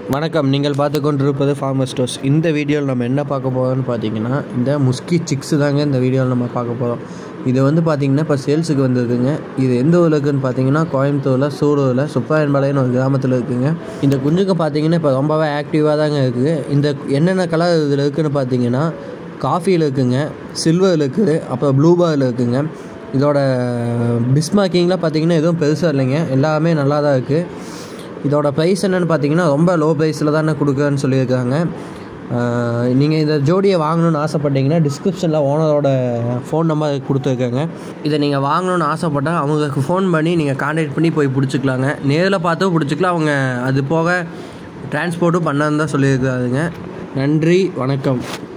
வணக்கம் நீங்கள் பார்த்து கொண்டிருப்பது ஃபார்மர் ஸ்டோர்ஸ் இந்த வீடியோவில் நம்ம என்ன பார்க்க போகிறோம்னு பார்த்தீங்கன்னா இந்த முஸ்கி சிக்ஸ் தாங்க இந்த வீடியோவில் நம்ம பார்க்க போகிறோம் இது வந்து பார்த்திங்கன்னா இப்போ சேல்ஸுக்கு வந்திருக்குங்க இது எந்த ஊரில் இருக்குதுன்னு பார்த்தீங்கன்னா கோயம்புத்தூரில் சூலூரில் சுப்பாயன்பாளையம்னு ஒரு கிராமத்தில் இருக்குதுங்க இந்த குஞ்சுங்க பார்த்தீங்கன்னா இப்போ ரொம்பவே ஆக்டிவாக தாங்க இருக்குது இந்த என்னென்ன கலர் இதில் இருக்குதுன்னு பார்த்தீங்கன்னா காஃபியில் இருக்குங்க சில்வரில் இருக்குது அப்புறம் ப்ளூ பாரில் இருக்குங்க இதோட பிஸ்மார்க்கிங்லாம் பார்த்தீங்கன்னா எதுவும் பெருசாக இல்லைங்க எல்லாமே நல்லா தான் இருக்குது இதோட ப்ரைஸ் என்னென்னு பார்த்தீங்கன்னா ரொம்ப லோ ப்ரைஸில் தானே கொடுக்குறேன்னு சொல்லியிருக்காங்க நீங்கள் இந்த ஜோடியை வாங்கணும்னு ஆசைப்பட்டீங்கன்னா டிஸ்கிரிப்ஷனில் ஓனரோட ஃபோன் நம்பர் கொடுத்துருக்காங்க இதை நீங்கள் வாங்கணும்னு ஆசைப்பட்டால் அவங்களுக்கு ஃபோன் பண்ணி நீங்கள் கான்டாக்ட் பண்ணி போய் பிடிச்சிக்கலாங்க நேரில் பார்த்தும் பிடிச்சிக்கலாம் அவங்க அது போக டிரான்ஸ்போர்ட்டும் பண்ணன்னு தான் சொல்லியிருக்காருங்க நன்றி வணக்கம்